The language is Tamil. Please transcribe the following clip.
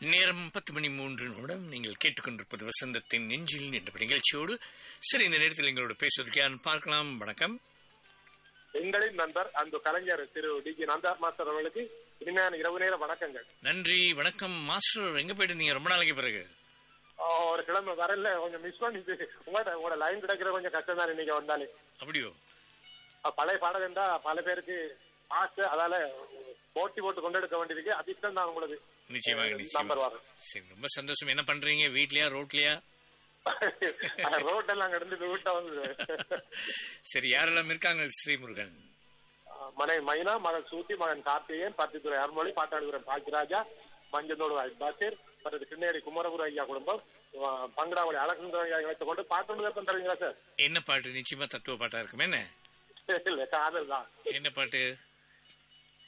நேரம் பத்து மணி மூன்று நிமிடம் நீங்கள் கேட்டுக்கொண்டிருப்பது வசந்தத்தின் நெஞ்சில் என்ற நிகழ்ச்சியோடு சரி இந்த நேரத்தில் எங்களோட பேசுவதற்கு யாரும் பார்க்கலாம் வணக்கம் எங்களின் நண்பர் அந்த கலைஞர் திரு டி ஜி நந்தா மாஸ்டர் அவர்களுக்கு இனிமையான இரவு நேர வணக்கங்கள் நன்றி வணக்கம் மாஸ்டர் எங்க போயிட்டு ரொம்ப நாளைக்கு பிறகு ஆ, ஒரு கிழமை வரல கொஞ்சம் மிஸ் பண்ணிட்டு உங்களோட உங்களோட லைன் கிடைக்கிற கொஞ்சம் கஷ்டம் தான் இன்னைக்கு வந்தாலே அப்படியோ ஆ, பழைய பாடகம் தான் பல பேருக்கு ஆசை அதால போட்டி போட்டு கொண்டெடுக்க வேண்டியிருக்கு அதிர்ஷ்டம் தான் உங்களுக்கு நிச்சயமாக நம்பர் நிச்சயமாக வரும் சரி ரொம்ப சந்தோஷம் என்ன பண்றீங்க வீட்லயா ரோட்லயா ரோட்டெல்லாம் கிடந்து வீட்டை வந்து சரி யாரெல்லாம் இருக்காங்க ஸ்ரீமுருகன் மனை மைனா மகன் சூட்டி மகன் கார்த்திகேயன் பத்தித்துறை அருள்மொழி பாட்டாளிபுரம் பாக்கியராஜா மஞ்சனோடு பாசிர் மற்றது கிண்ணேரி குமரகுரு ஐயா குடும்பம் ஆ, பங்கடாவளி அலகுந்தர் ஐயா வைத்துக் கொண்டு பாட்டு தான் தருவீங்களா சார் என்ன பாட்டு நிச்சயமா தத்துவ பாட்டா இருக்கும் என்ன இல்ல காதல் தான் என்ன பாட்டு